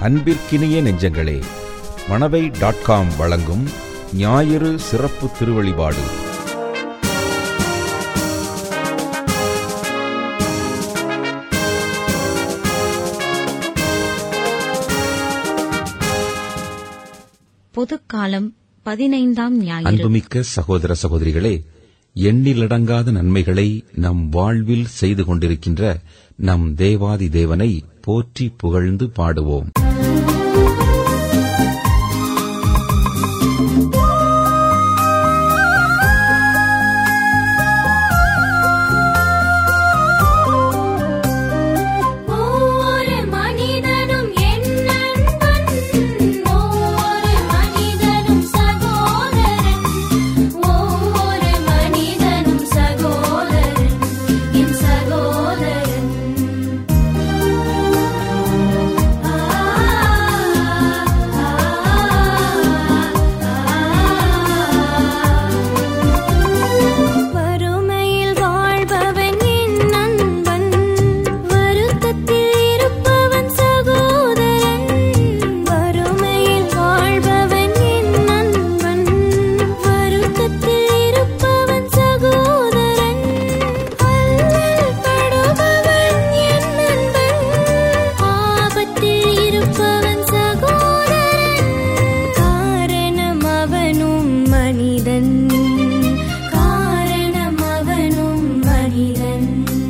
அன்பிற்கினிய நெஞ்சங்களே Manavai dot com வழங்கும் ஞாயிறு சிறப்பு திருவழிபாடு பொதுக்காலம் பதினைந்தாம் ஞாயிறு அன்புமிக்க சகோதர சகோதரிகளே எண்ணிலடங்காத நன்மைகளை நம் வாழ்வில் செய்து கொண்டிருக்கின்ற நம் தேவாதி தேவனை போற்றி புகழ்ந்து பாடுவோம் ஒவ்வொரு மனிதனும் என் நண்பன் ஒவ்வொரு மனிதனும் சகோதரன் ஒவ்வொரு மனிதனும் சகோதரன் என் சகோதரன் ஆ வறுமையில் வாழ்பவன் என் நண்பன் வருத்தத்தில் இருப்பவன் சகோதரன் வறுமையில் வாழ்பவன் என் நண்பன் வருத்தத்தில் இருப்பவன் சகோதரன் அல்லல் படுபவன் என் நண்பன் ஆபத்தில் இருப்பவன் சகோதரன் காரணம் அவனும் மனிதன் காரணம் அவனும் மனிதன்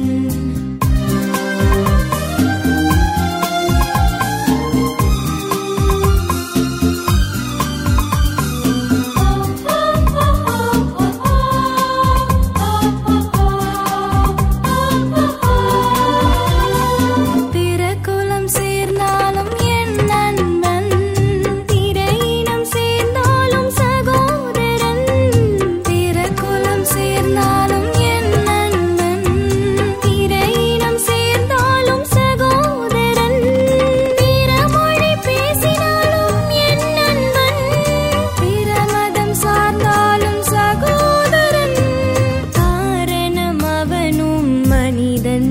பிறகுலம் சேர்ந்தாலும் என் நண்பன் திரையினம் சேர்ந்தாலும் சகோதரன் பிறகுலம் சேர்ந்தாலும் என் நண்பன் திரையினம் சேர்ந்தாலும் சகோதரன் பிறமொழி பேசினாலும் என் நண்பன் பிரமதம் சார்ந்தாலும் சகோதரன் காரணம் அவனும் மனிதன்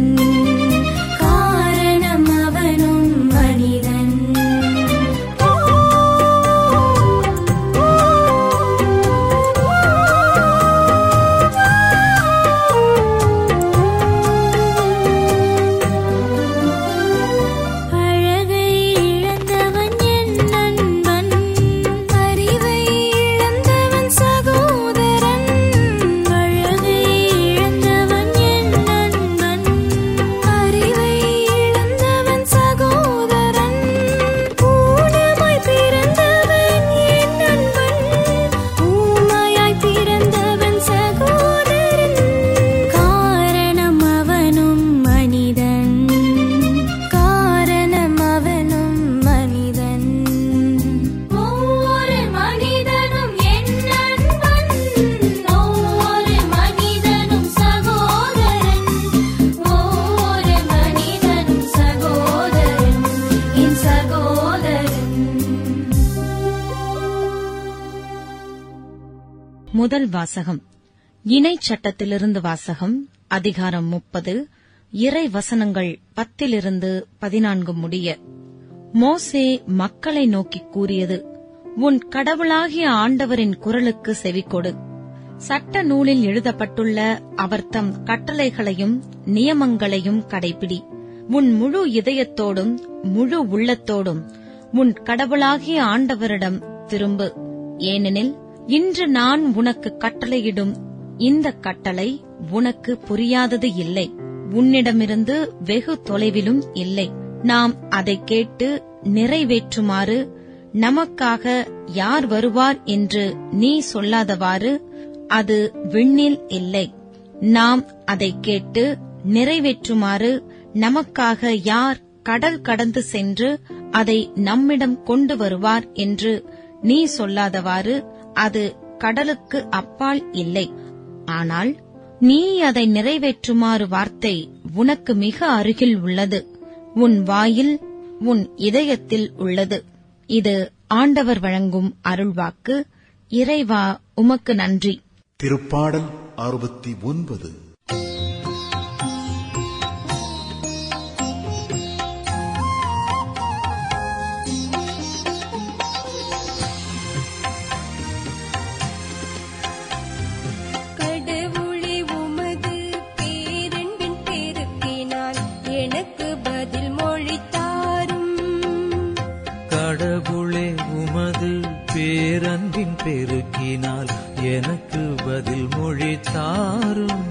காரணம் அவனும் மனிதன் அழகை இழந்தவன் என் நண்பன் அறிவை இழந்தவன் சகோதரன் அழகை இழந்தவன் என் நண்பன் அறிவை இழந்தவன் சகோதரன் ஊனமாய் பிறந்தவன் என் நண்பன் ஊமையாய் பிறந்தவன் சகோதரன் காரணம் அவனும் மனிதன் காரணம் அவனும் மனிதன் ஒவ்வொரு மனிதனும் என் நண்பன் ஒவ்வொரு மனிதனும் சகோதரன் ஒவ்வொரு மனிதனும் சகோதரன் என் சகோதரன் முதல் வாசகம் இணைச் சட்டத்திலிருந்து வாசகம் அதிகாரம் முப்பது இறை வசனங்கள் பத்திலிருந்து பதினான்கு முடிய மோசே மக்களை நோக்கிக் கூறியது உன் கடவுளாகிய ஆண்டவரின் குரலுக்கு செவிகொடு சட்ட நூலில் எழுதப்பட்டுள்ள அவர் தம் கட்டளைகளையும் நியமங்களையும் கடைபிடி உன் முழு இதயத்தோடும் முழு உள்ளத்தோடும் உன் கடவுளாகிய ஆண்டவரிடம் திரும்பு ஏனெனில் இன்று நான் உனக்கு கட்டளையிடும் இந்த கட்டளை உனக்கு புரியாதது இல்லை உன்னிடமிருந்து வெகு தொலைவிலும் இல்லை நாம் அதை கேட்டு நிறைவேற்றுமாறு நமக்காக யார் வருவார் என்று நீ சொல்லாதவாறு அது விண்ணில் இல்லை நாம் அதை கேட்டு நிறைவேற்றுமாறு நமக்காக யார் கடல் கடந்து சென்று அதை நம்மிடம் கொண்டு வருவார் என்று நீ சொல்லாதவாறு அது கடலுக்கு அப்பால் இல்லை ஆனால் நீ அதை நிறைவேற்றுமாறு வார்த்தை உனக்கு மிக அருகில் உள்ளது உன் வாயில் உன் இதயத்தில் உள்ளது இது ஆண்டவர் வழங்கும் அருள்வாக்கு இறைவா உமக்கு நன்றி திருப்பாடல் அறுபத்தி ஒன்பது பேரன்பின் பெருக்கினால் எனக்கு பதில் மொழி தாரும்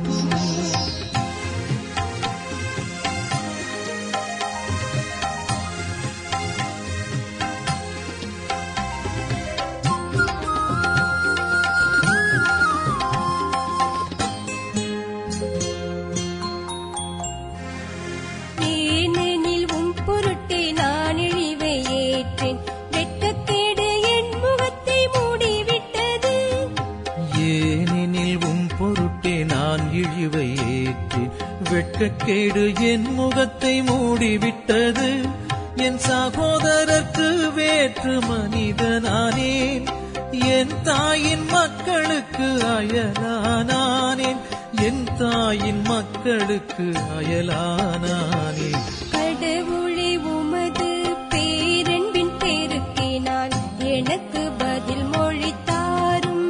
ஏனெனில் உம் பொருட்டே நான் இழிவை ஏற்றேன் வெட்கக்கேடு என் முகத்தை மூடிவிட்டது ஏனெனில் உம் பொருட்டே நான் இழிவை ஏற்றி வெட்கக்கேடு என் முகத்தை மூடிவிட்டது என் சகோதரர்க்கு வேற்று மனிதனானேன் என் தாயின் மக்களுக்கு அயலானானேன் என் தாயின் மக்களுக்கு அயலானானேன் கடவுளே உமது பேரன்பின் பெருக்கினால் எனக்கு பதில் மொழி தாரும்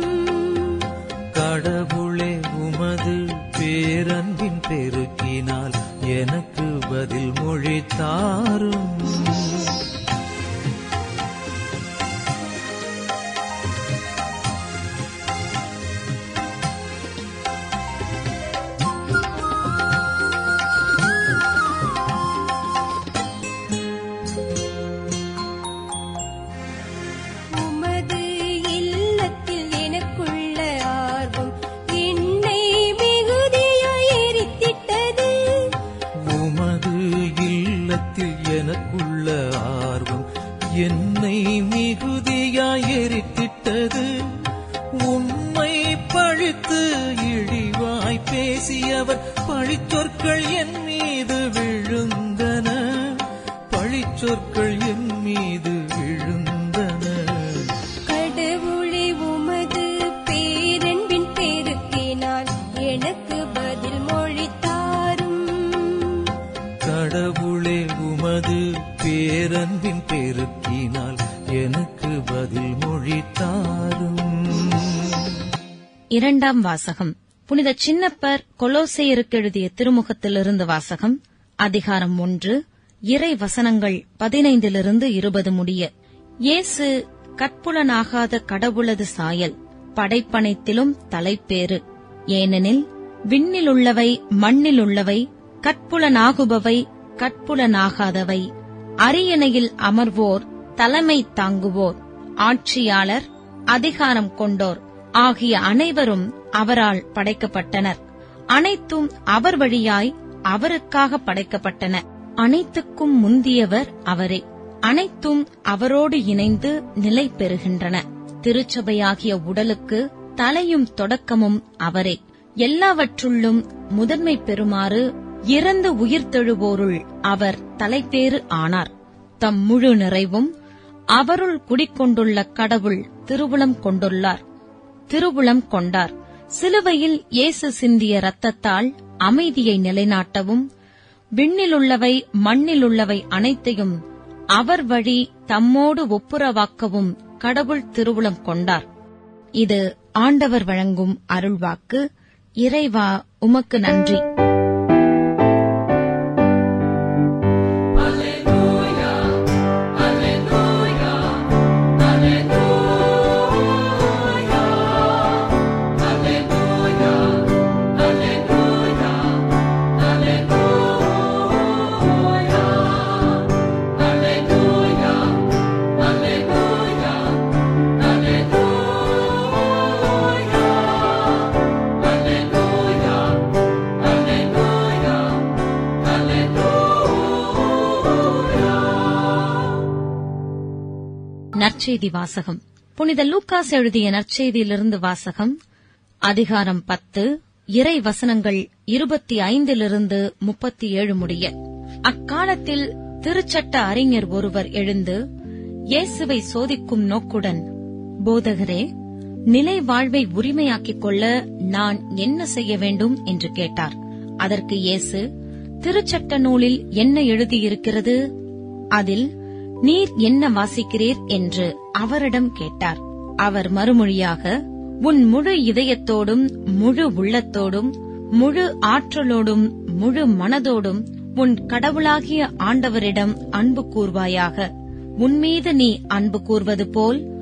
கடவுளே உமது பேரன்பின் பெருக்கினால் எனக்கு பதில் மொழி தாரும் உமது இல்லத்தில் எனக்குள்ள ஆர்வம் என்னை மிகுதியாய் எரித்திட்டது உமது இல்லத்தில் எனக்குள்ள ஆர்வம் என்னை மிகுதியாய் எரித்திட்டது உம்மை பழித்து இழிவாய் பேசியவர் பழிச்சொற்கள் என் மீது விழுந்தன பழிச்சொற்கள் என் மீது விழுந்தன கடவுளே உமது பேரன்பின் பெருக்கினால் எனக்கு பதில் மொழி தாரும் கடவுளே உமது பேரன்பின் பெருக்கினால் எனக்கு பதில் மொழி தாரும் இரண்டாம் வாசகம் புனித சின்னப்பர் கொலோசேயருக்கு எழுதிய திருமுகத்திலிருந்து வாசகம் அதிகாரம் ஒன்று இறை வசனங்கள் பதினைந்திலிருந்து இருபது முடிய இயேசு கற்புலனாகாத கடவுளது சாயல் படைப்பனைத்திலும் தலைப்பேறு ஏனெனில் விண்ணிலுள்ளவை மண்ணிலுள்ளவை கற்புலனாகுபவை கற்புலனாகாதவை அரியணையில் அமர்வோர் தலைமை தாங்குவோர் ஆட்சியாளர் அதிகாரம் கொண்டோர் ஆகிய அனைவரும் அவரால் படைக்கப்பட்டனர் அனைத்தும் அவர் வழியாய் அவருக்காக படைக்கப்பட்டன அனைத்துக்கும் முந்தியவர் அவரே அனைத்தும் அவரோடு இணைந்து நிலை பெறுகின்றன திருச்சபையாகிய உடலுக்கு தலையும் தொடக்கமும் அவரே எல்லாவற்றுள்ளும் முதன்மை பெறுமாறு இறந்து உயிர்த்தெழுவோருள் அவர் தலைப்பேறு ஆனார் தம் முழு நிறைவும் அவருள் குடிக்கொண்டுள்ள கடவுள் திருவுளம் கொண்டுள்ளார் திருவுளம் கொண்டார் சிலுவையில் இயேசு சிந்திய இரத்தத்தால் அமைதியை நிலைநாட்டவும் விண்ணிலுள்ளவை மண்ணிலுள்ளவை அனைத்தையும் அவர் வழி தம்மோடு ஒப்புரவாக்கவும் கடவுள் திருவுளம் கொண்டார் இது ஆண்டவர் வழங்கும் அருள்வாக்கு இறைவா உமக்கு நன்றி நற்செய்தி வாசகம் புனித லூக்காஸ் எழுதிய நற்செய்தியிலிருந்து வாசகம் அதிகாரம் பத்து இறை வசனங்கள் இருபத்தி ஐந்திலிருந்து முப்பத்தி ஏழு முடிய அக்காலத்தில் திருச்சட்ட அறிஞர் ஒருவர் எழுந்து இயேசுவை சோதிக்கும் நோக்குடன் போதகரே நிலை வாழ்வை உரிமையாக்கிக் கொள்ள நான் என்ன செய்ய வேண்டும் என்று கேட்டார் அதற்கு இயேசு திருச்சட்ட நூலில் என்ன எழுதியிருக்கிறது அதில் நீர் என்ன வாசிக்கிறீர் என்று அவரிடம் கேட்டார் அவர் மறுமொழியாக உன் முழு இதயத்தோடும் முழு உள்ளத்தோடும் முழு ஆற்றலோடும் முழு மனதோடும் உன் கடவுளாகிய ஆண்டவரிடம் அன்பு கூர்வாயாக உன்மீது நீ அன்பு கூர்வது போல்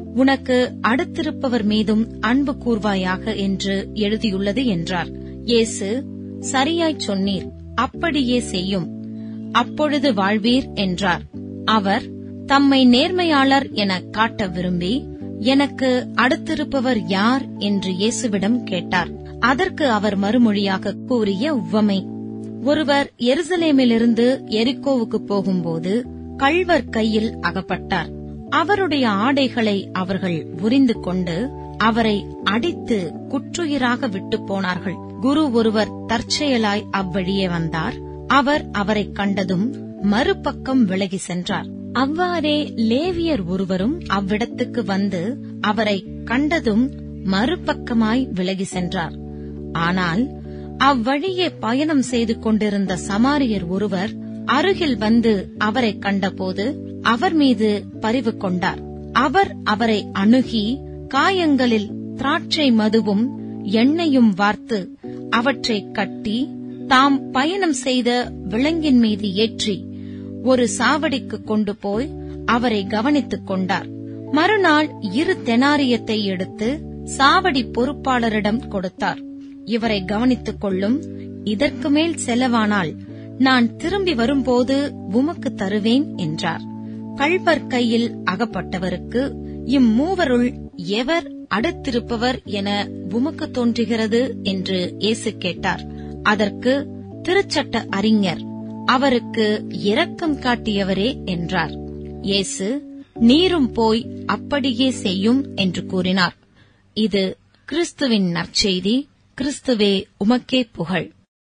உனக்கு அடுத்திருப்பவர் மீதும் அன்பு கூர்வாயாக என்று எழுதியுள்ளது என்றார் இயேசு சரியாய்ச் சொன்னீர் அப்படியே செய்யும் அப்பொழுது வாழ்வீர் என்றார் அவர் தம்மை நேர்மையாளர் என காட்ட விரும்பி எனக்கு அடுத்திருப்பவர் யார் என்று இயேசுவிடம் கேட்டார் அதற்கு அவர் மறுமொழியாக கூறிய உவமை ஒருவர் எருசலேமிலிருந்து எரிக்கோவுக்கு போகும்போது கள்வர் கையில் அகப்பட்டார் அவருடைய ஆடைகளை அவர்கள் உரிந்து கொண்டு அவரை அடித்து குற்றுயிராக விட்டு போனார்கள் குரு ஒருவர் தற்செயலாய் அவ்வழியே வந்தார் அவர் அவரை கண்டதும் மறுபக்கம் விலகி சென்றார் அவ்வாறே லேவியர் ஒருவரும் அவ்விடத்துக்கு வந்து அவரை கண்டதும் மறுபக்கமாய் விலகி சென்றார் ஆனால் அவ்வழியே பயணம் செய்து கொண்டிருந்த சமாரியர் ஒருவர் அருகில் வந்து அவரை கண்டபோது அவர் மீது பரிவு கொண்டார் அவர் அவரை அணுகி காயங்களில் திராட்சை மதுவும் எண்ணெயும் வார்த்து அவற்றை கட்டி தாம் பயணம் செய்த விலங்கின் மீது ஏற்றி ஒரு சாவடிக்கு கொண்டு போய் அவரை கவனித்துக் கொண்டார் மறுநாள் இரு தெனாரியத்தை எடுத்து சாவடி பொறுப்பாளரிடம் கொடுத்தார் இவரை கவனித்துக் கொள்ளும் இதற்கு மேல் செலவானால் நான் திரும்பி வரும்போது உமக்கு தருவேன் என்றார் கள்வர் கையில் அகப்பட்டவருக்கு இம்மூவருள் எவர் அடுத்திருப்பவர் என உமக்கு தோன்றுகிறது என்று இயேசு கேட்டார் அதற்கு திருச்சட்ட அறிஞர் அவருக்கு இரக்கம் காட்டியவரே என்றார் இயேசு நீரும் போய் அப்படியே செய்யும் என்று கூறினார் இது கிறிஸ்துவின் நற்செய்தி கிறிஸ்துவே உமக்கே புகழ்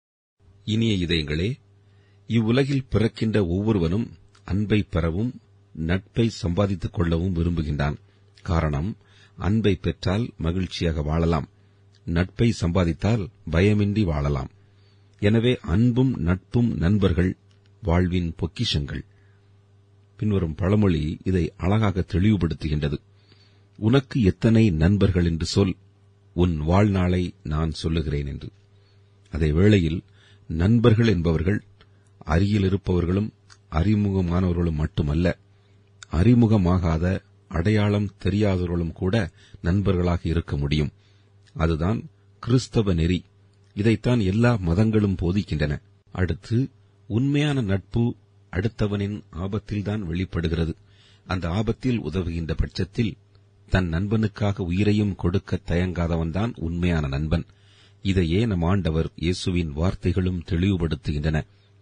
இனிய இதயங்களே இவ்வுலகில் பிறக்கின்ற ஒவ்வொருவனும் அன்பை பெறவும் நட்பை சம்பாதித்துக் கொள்ளவும் விரும்புகின்றான் காரணம் அன்பை பெற்றால் மகிழ்ச்சியாக வாழலாம் நட்பை சம்பாதித்தால் பயமின்றி வாழலாம் எனவே அன்பும் நட்பும் நண்பர்கள் வாழ்வின் பொக்கிஷங்கள் பின்வரும் பழமொழி இதை அழகாக தெளிவுபடுத்துகின்றது உனக்கு எத்தனை நண்பர்கள் என்று சொல் உன் வாழ்நாளை நான் சொல்லுகிறேன் என்று அதே வேளையில் நண்பர்கள் என்பவர்கள் அருகில் இருப்பவர்களும் அறிமுகமானவர்களும் மட்டுமல்ல அறிமுகமாகாத அடையாளம் தெரியாதவர்களும் கூட நண்பர்களாக இருக்க முடியும் அதுதான் கிறிஸ்தவ நெறி இதைத்தான் எல்லா மதங்களும் போதிக்கின்றன அடுத்து உண்மையான நட்பு அடுத்தவனின் ஆபத்தில்தான் வெளிப்படுகிறது அந்த ஆபத்தில் உதவுகின்ற பட்சத்தில் தன் நண்பனுக்காக உயிரையும் கொடுக்க தயங்காதவன்தான் உண்மையான நண்பன் இதையே நம் ஆண்டவர் இயேசுவின் வார்த்தைகளும் தெளிவுபடுத்துகின்றன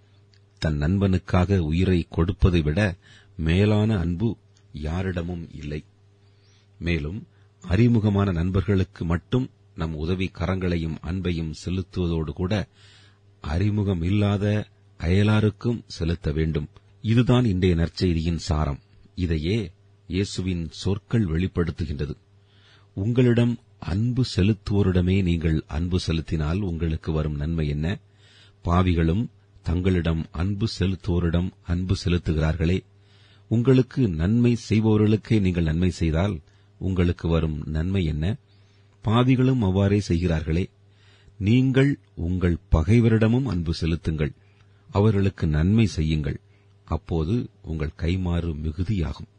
தன் நண்பனுக்காக உயிரை கொடுப்பதை விட மேலான அன்பு யாரிடமும் இல்லை மேலும் அறிமுகமான நண்பர்களுக்கு மட்டும் நம் உதவி கரங்களையும் அன்பையும் செலுத்துவதோடு கூட அறிமுகம் இல்லாத அயலாருக்கும் செலுத்த வேண்டும் இதுதான் இன்றைய நற்செய்தியின் சாரம் இதையே இயேசுவின் சொற்கள் வெளிப்படுத்துகின்றது உங்களிடம் அன்பு செலுத்துவோரிடமே நீங்கள் அன்பு செலுத்தினால் உங்களுக்கு வரும் நன்மை என்ன பாவிகளும் தங்களிடம் அன்பு செலுத்துவோரிடம் அன்பு செலுத்துகிறார்களே உங்களுக்கு நன்மை செய்பவர்களுக்கே நீங்கள் நன்மை செய்தால் உங்களுக்கு வரும் நன்மை என்ன பாவிகளும் அவ்வாறே செய்கிறார்களே நீங்கள் உங்கள் பகைவரிடமும் அன்பு செலுத்துங்கள் அவர்களுக்கு நன்மை செய்யுங்கள் அப்போது உங்கள் கைமாறு மிகுதியாகும்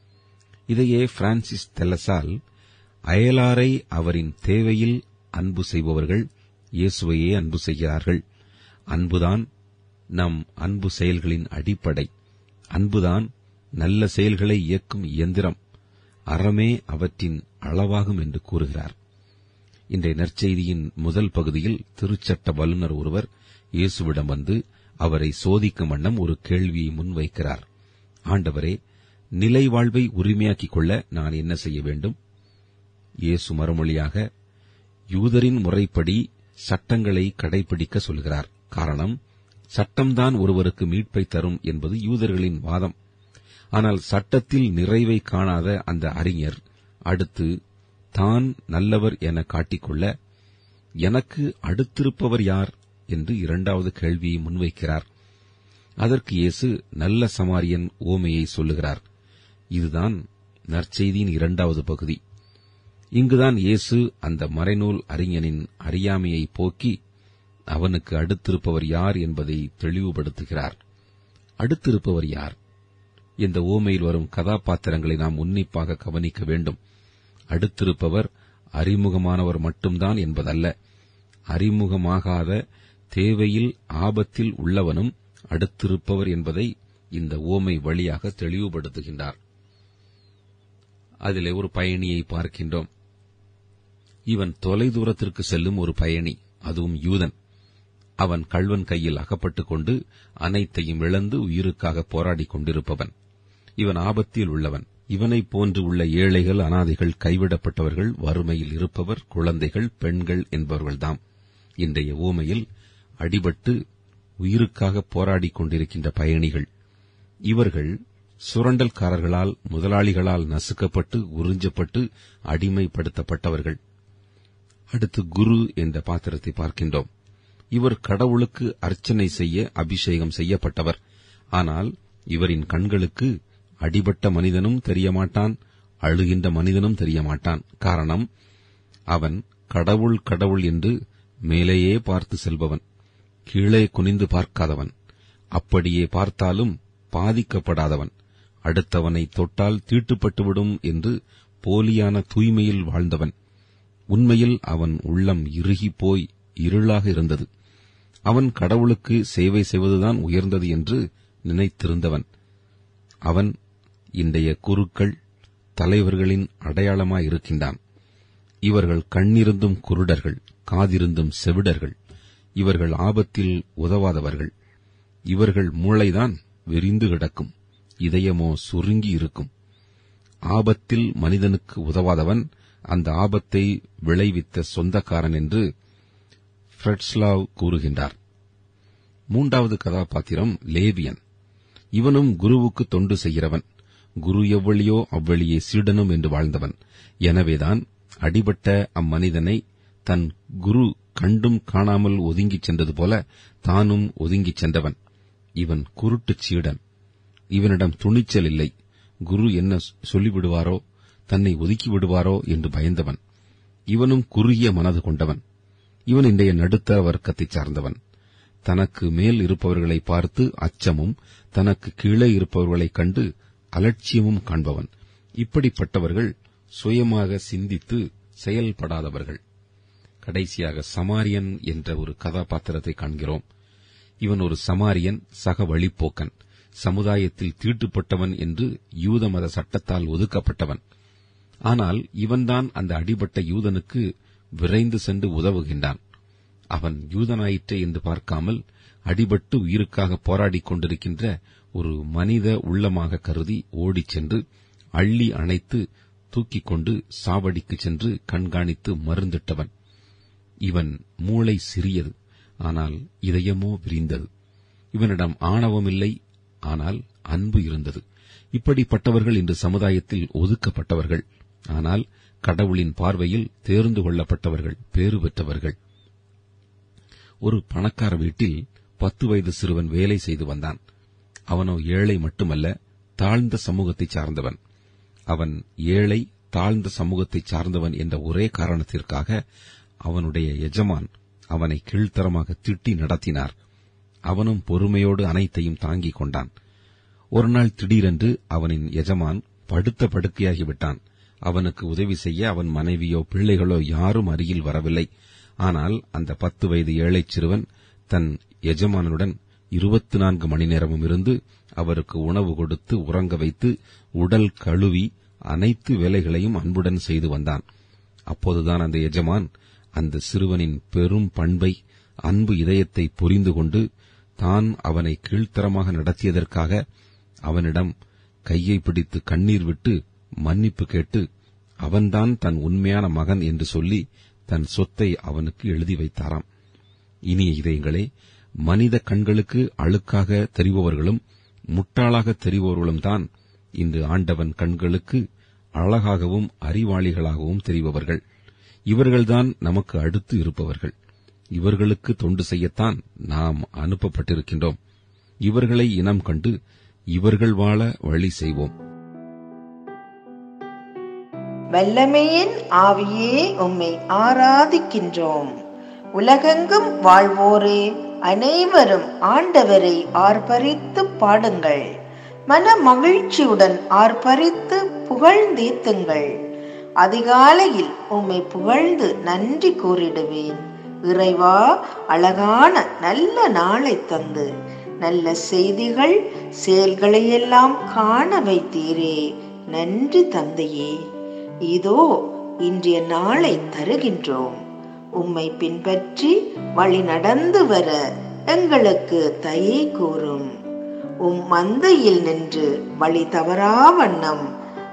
இதையே பிரான்சிஸ் தெலசால் அயலாரை அவரின் தேவையில் அன்பு செய்பவர்கள் இயேசுவையே அன்பு செய்கிறார்கள் அன்புதான் நம் அன்பு செயல்களின் அடிப்படை அன்புதான் நல்ல செயல்களை இயக்கும் இயந்திரம் அறமே அவற்றின் அளவாகும் என்று கூறுகிறார் இன்றைய நற்செய்தியின் முதல் பகுதியில் திருச்சட்ட வல்லுநர் ஒருவர் இயேசுவிடம் வந்து அவரை சோதிக்கும் வண்ணம் ஒரு கேள்வியை முன்வைக்கிறார் ஆண்டவரே நிலை வாழ்வை உரிமையாக்கிக் கொள்ள நான் என்ன செய்ய வேண்டும் இயேசு மறுமொழியாக யூதரின் முறைப்படி சட்டங்களை கடைபிடிக்க சொல்கிறார் காரணம் சட்டம்தான் ஒருவருக்கு மீட்பை தரும் என்பது யூதர்களின் வாதம் ஆனால் சட்டத்தில் நிறைவை காணாத அந்த அறிஞர் அடுத்து தான் நல்லவர் என காட்டிக்கொள்ள எனக்கு அடுத்திருப்பவர் யார் என்று இரண்டாவது கேள்வியை முன்வைக்கிறார் அதற்கு இயேசு நல்ல சமாரியன் ஓமையை சொல்லுகிறார் இதுதான் நற்செய்தியின் இரண்டாவது பகுதி இங்குதான் இயேசு அந்த மறைநூல் அறிஞனின் அறியாமையை போக்கி அவனுக்கு அடுத்திருப்பவர் யார் என்பதை தெளிவுபடுத்துகிறார் அடுத்திருப்பவர் யார் இந்த ஓமையில் வரும் கதாபாத்திரங்களை நாம் உன்னிப்பாக கவனிக்க வேண்டும் அடுத்திருப்பவர் அறிமுகமானவர் மட்டும்தான் என்பதல்ல அறிமுகமாகாத தேவையில் ஆபத்தில் உள்ளவனும் அடுத்திருப்பவர் என்பதை இந்த ஓமை வழியாக தெளிவுபடுத்துகின்றார் அதிலே ஒரு பயணியை பார்க்கின்றோம் இவன் தொலைதூரத்திற்கு செல்லும் ஒரு பயணி அதுவும் யூதன் அவன் கள்வன் கையில் அகப்பட்டுக் கொண்டு அனைத்தையும் இழந்து உயிருக்காக போராடிக் கொண்டிருப்பவன் இவன் ஆபத்தில் உள்ளவன் இவனைப் போன்று உள்ள ஏழைகள் அனாதைகள் கைவிடப்பட்டவர்கள் வறுமையில் இருப்பவர் குழந்தைகள் பெண்கள் என்பவர்கள்தாம் இன்றைய ஊமையில் அடிபட்டு உயிருக்காக போராடிக் கொண்டிருக்கின்ற பயணிகள் இவர்கள் சுரண்டல்காரர்களால் முதலாளிகளால் நசுக்கப்பட்டு உறிஞ்சப்பட்டு அடிமைப்படுத்தப்பட்டவர்கள் அடுத்து குரு என்ற பாத்திரத்தை பார்க்கின்றோம் இவர் கடவுளுக்கு அர்ச்சனை செய்ய அபிஷேகம் செய்யப்பட்டவர் ஆனால் இவரின் கண்களுக்கு அடிபட்ட மனிதனும் தெரியமாட்டான் அழுகின்ற மனிதனும் தெரியமாட்டான் காரணம் அவன் கடவுள் கடவுள் என்று மேலேயே பார்த்து செல்பவன் கீழே குனிந்து பார்க்காதவன் அப்படியே பார்த்தாலும் பாதிக்கப்படாதவன் அடுத்தவனை தொட்டால் தீட்டுப்பட்டுவிடும் என்று போலியான தூய்மையில் வாழ்ந்தவன் உண்மையில் அவன் உள்ளம் இறுகிப் போய் இருளாக இருந்தது அவன் கடவுளுக்கு சேவை செய்வதுதான் உயர்ந்தது என்று நினைத்திருந்தவன் அவன் இன்றைய குருக்கள் தலைவர்களின் அடையாளமாயிருக்கின்றான் இவர்கள் கண்ணிருந்தும் குருடர்கள் காதிருந்தும் செவிடர்கள் இவர்கள் ஆபத்தில் உதவாதவர்கள் இவர்கள் மூளைதான் விரிந்து கிடக்கும் இதயமோ சுருங்கி இருக்கும் ஆபத்தில் மனிதனுக்கு உதவாதவன் அந்த ஆபத்தை விளைவித்த சொந்தக்காரன் என்று ஃப்ரெட்ஸ்லாவ் கூறுகின்றார் மூன்றாவது கதாபாத்திரம் லேவியன் இவனும் குருவுக்கு தொண்டு செய்கிறவன் குரு எவ்வளியோ அவ்வழியே சீடனும் என்று வாழ்ந்தவன் எனவேதான் அடிபட்ட அம்மனிதனை தன் குரு கண்டும் காணாமல் ஒதுங்கிச் சென்றது போல தானும் ஒதுங்கிச் சென்றவன் இவன் குருட்டுச் சீடன் இவனிடம் துணிச்சல் இல்லை குரு என்ன சொல்லிவிடுவாரோ தன்னை ஒதுக்கி விடுவாரோ என்று பயந்தவன் இவனும் குறுகிய மனது கொண்டவன் இவன் இன்றைய நடுத்தர வர்க்கத்தைச் சார்ந்தவன் தனக்கு மேல் இருப்பவர்களை பார்த்து அச்சமும் தனக்கு கீழே இருப்பவர்களைக் கண்டு அலட்சியமும் காண்பவன் இப்படிப்பட்டவர்கள் சுயமாக சிந்தித்து செயல்படாதவர்கள் கடைசியாக சமாரியன் என்ற ஒரு கதாபாத்திரத்தை காண்கிறோம் இவன் ஒரு சமாரியன் சக வழிப்போக்கன் சமுதாயத்தில் தீட்டுப்பட்டவன் என்று யூத மத சட்டத்தால் ஒதுக்கப்பட்டவன் ஆனால் இவன்தான் அந்த அடிபட்ட யூதனுக்கு விரைந்து சென்று உதவுகின்றான் அவன் யூதனாயிற்றே என்று பார்க்காமல் அடிபட்டு உயிருக்காக போராடிக் கொண்டிருக்கின்ற ஒரு மனித உள்ளமாக கருதி ஓடிச் சென்று அள்ளி அணைத்து தூக்கிக் கொண்டு சாவடிக்கு சென்று கண்காணித்து மருந்திட்டவன் இவன் மூளை சிறியது ஆனால் இதயமோ விரிந்தது இவனிடம் ஆணவமில்லை ஆனால் அன்பு இருந்தது இப்படிப்பட்டவர்கள் இன்று சமுதாயத்தில் ஒதுக்கப்பட்டவர்கள் ஆனால் கடவுளின் பார்வையில் தேர்ந்து கொள்ளப்பட்டவர்கள் பேறு பெற்றவர்கள் ஒரு பணக்கார வீட்டில் பத்து வயது சிறுவன் வேலை செய்து வந்தான் அவனோ ஏழை மட்டுமல்ல தாழ்ந்த சமூகத்தைச் சார்ந்தவன் அவன் ஏழை தாழ்ந்த சமூகத்தைச் சார்ந்தவன் என்ற ஒரே காரணத்திற்காக அவனுடைய எஜமான் அவனை கீழ்த்தரமாக திட்டி நடத்தினார் அவனும் பொறுமையோடு அனைத்தையும் தாங்கிக் கொண்டான் ஒருநாள் திடீரென்று அவனின் எஜமான் படுத்த படுக்கையாகிவிட்டான் அவனுக்கு உதவி செய்ய அவன் மனைவியோ பிள்ளைகளோ யாரும் அருகில் வரவில்லை ஆனால் அந்த பத்து வயது ஏழைச் சிறுவன் தன் எஜமானுடன் இருபத்தி நான்கு மணி நேரமும் இருந்து அவருக்கு உணவு கொடுத்து உறங்க வைத்து உடல் கழுவி அனைத்து வேலைகளையும் அன்புடன் செய்து வந்தான் அப்போதுதான் அந்த எஜமான் அந்த சிறுவனின் பெரும் பண்பை அன்பு இதயத்தை புரிந்து கொண்டு தான் அவனை கீழ்த்தரமாக நடத்தியதற்காக அவனிடம் கையை பிடித்து கண்ணீர் விட்டு மன்னிப்பு கேட்டு அவன்தான் தன் உண்மையான மகன் என்று சொல்லி தன் சொத்தை அவனுக்கு எழுதி வைத்தாராம் இனிய இதயங்களே மனித கண்களுக்கு அழுக்காக தெரிபவர்களும் முட்டாளாக தெரிபவர்களும் தான் இன்று ஆண்டவன் கண்களுக்கு அழகாகவும் அறிவாளிகளாகவும் தெரிபவர்கள் இவர்கள்தான் நமக்கு அடுத்து இருப்பவர்கள் இவர்களுக்கு தொண்டு செய்யத்தான் நாம் அனுப்பப்பட்டிருக்கின்றோம் இவர்களை இனம் கண்டு இவர்கள் வாழ வழி செய்வோம் வல்லமையின் ஆவியே உம்மை ஆராதிக்கின்றோம் உலகெங்கும் வாழ்வோரே அனைவரும் ஆண்டவரை ஆர்ப்பரித்து பாடுங்கள் மன மகிழ்ச்சியுடன் ஆர்ப்பரித்து புகழ்ந்தேத்துங்கள் அதிகாலையில் உம்மை புகழ்ந்து நன்றி கூறிடுவேன் இறைவா அழகான நல்ல நாளை தந்து நல்ல செய்திகள் செயல்களையெல்லாம் காண வைத்தீரே நன்றி தந்தையே இதோ இன்றைய நாளை தருகின்றோம் உம்மை பின்பற்றி வழி நடந்து வர எங்களுக்கு தயை கூறும் உம் மந்தையில் நின்று வழி தவறா வண்ணம்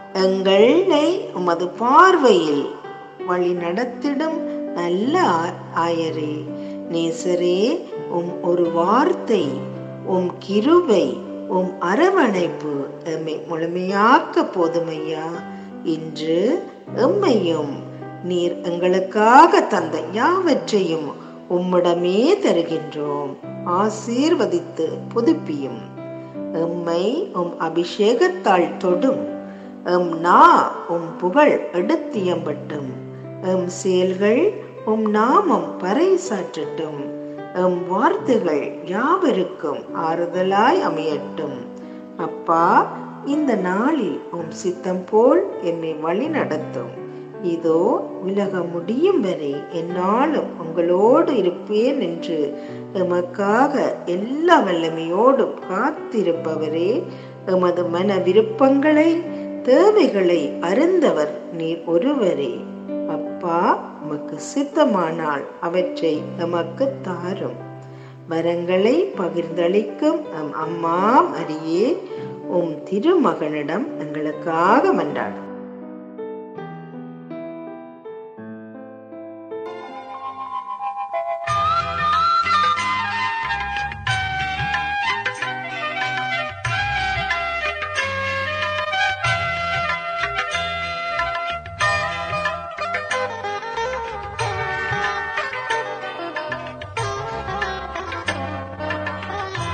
எங்களை உமது பார்வையில் வழி நடத்திடும் நல்ல ஆ- ஆயரே நேசரே உம் ஒரு வார்த்தை உம் கிருபை உம் அரவணைப்பு எம்மை முழுமையாக்க போதுமையா இன்று எம்மையும் நீர் எங்களுக்காக தந்த யாவற்றையும் உம்மிடமே தருகின்றோம் ஆசீர்வதித்து புதுப்பியும் எம்மை உம் அபிஷேகத்தால் தொடும் எம் நா உம் புகழ் எடுத்தியம்பட்டும் எம் செயல்கள் உம் நாமம் பறைசாற்றட்டும் எம் வார்த்தைகள் யாவருக்கும் ஆறுதலாய் அமையட்டும் அப்பா இந்த நாளில் உம் சித்தம் போல் என்னை வழி நடத்தும் இதோ உலகம் முடியும் வரை என்னாலும் உங்களோடு இருப்பேன் என்று எமக்காக எல்லா வல்லமையோடும் காத்திருப்பவரே எமது மன விருப்பங்களை தேவைகளை அறிந்தவர் நீர் ஒருவரே அப்பா உமக்கு சித்தமானால் அவற்றை எமக்கு தாரும் வரங்களை பகிர்ந்தளிக்கும் நம் அம்மா மரியே உம் திருமகனிடம் எங்களுக்காக மன்றாடும்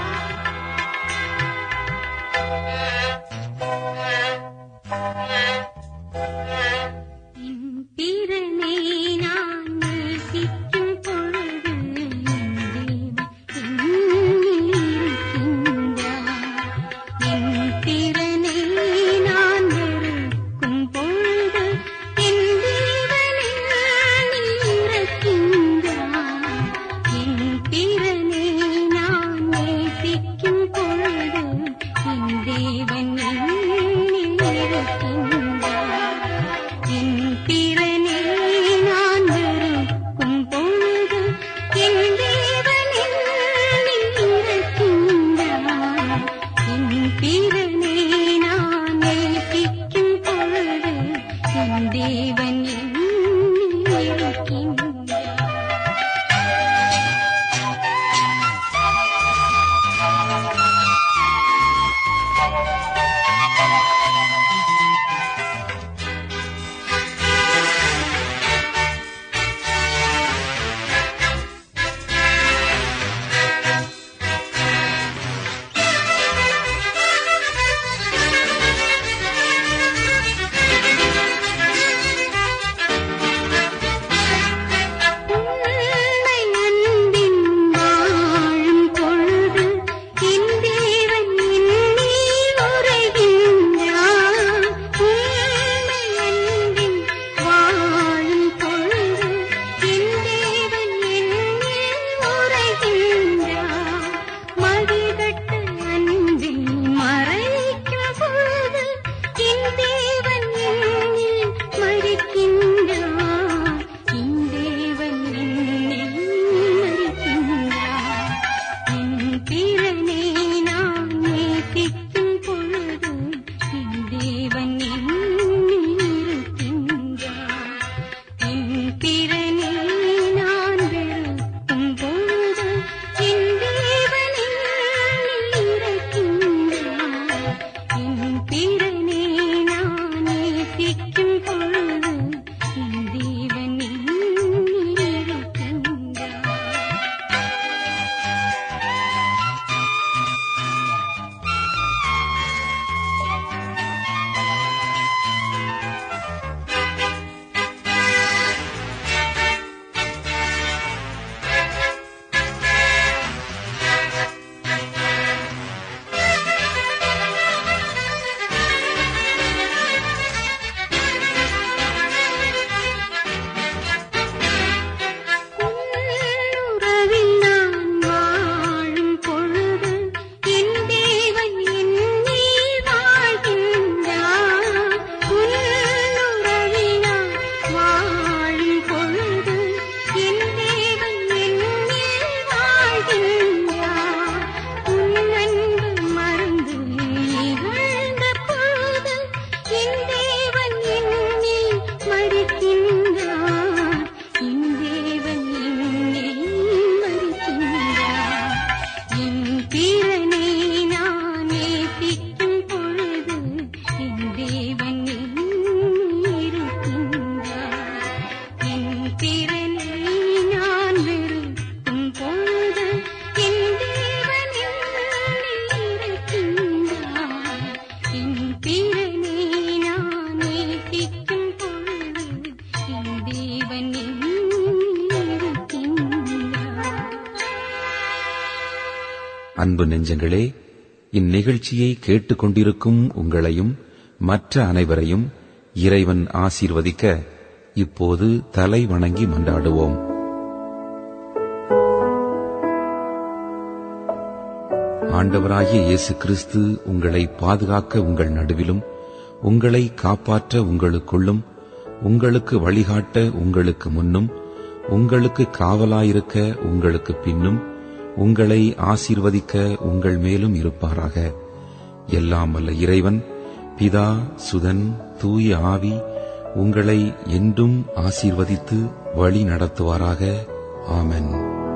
Thank you. பிறனை நான் வெறுக்கும் பொழுது என் தேவன் என்னில் இருக்கின்றார். என் பிறனை நான் நேசிக்கும் பொழுது என் தேவன் என்னில் இருக்கின்றார். அன்பு நெஞ்சங்களே இந்நிகழ்ச்சியை கேட்டுக்கொண்டிருக்கும் உங்களையும் மற்ற அனைவரையும் இறைவன் ஆசீர்வதிக்க இப்போது தலை வணங்கி மன்றாடுவோம் ஆண்டவராகிய இயேசு கிறிஸ்து உங்களை பாதுகாக்க உங்கள் நடுவிலும் உங்களை காப்பாற்ற உங்களுக்குள்ளும் உங்களுக்கு வழிகாட்ட உங்களுக்கு முன்னும் உங்களுக்கு காவலாயிருக்க உங்களுக்கு பின்னும் உங்களை ஆசீர்வதிக்க உங்கள் மேலும் இருப்பாராக எல்லாம் வல்ல இறைவன் பிதா சுதன் தூய ஆவி உங்களை என்றும் ஆசீர்வதித்து வழி நடத்துவாராக ஆமென்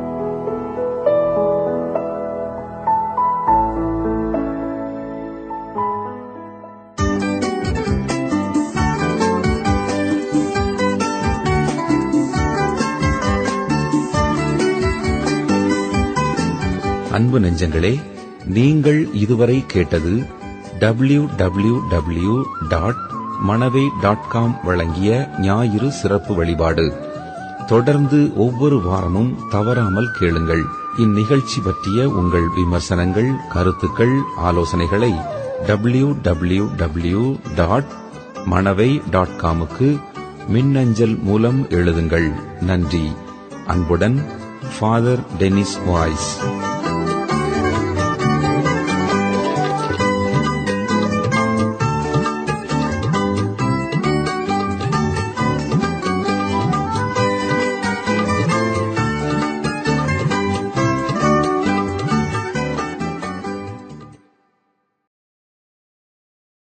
அன்பு நெஞ்சங்களே நீங்கள் இதுவரை கேட்டது W W W dot Manavai dot com வழங்கிய ஞாயிறு சிறப்பு வழிபாடு தொடர்ந்து ஒவ்வொரு வாரமும் தவறாமல் கேளுங்கள் இந்நிகழ்ச்சி பற்றிய உங்கள் விமர்சனங்கள் கருத்துக்கள் ஆலோசனைகளை W W W dot Manavai dot காமுக்கு மின்னஞ்சல் மூலம் எழுதுங்கள் நன்றி அன்புடன் ஃபாதர் டெனிஸ் வாய்ஸ்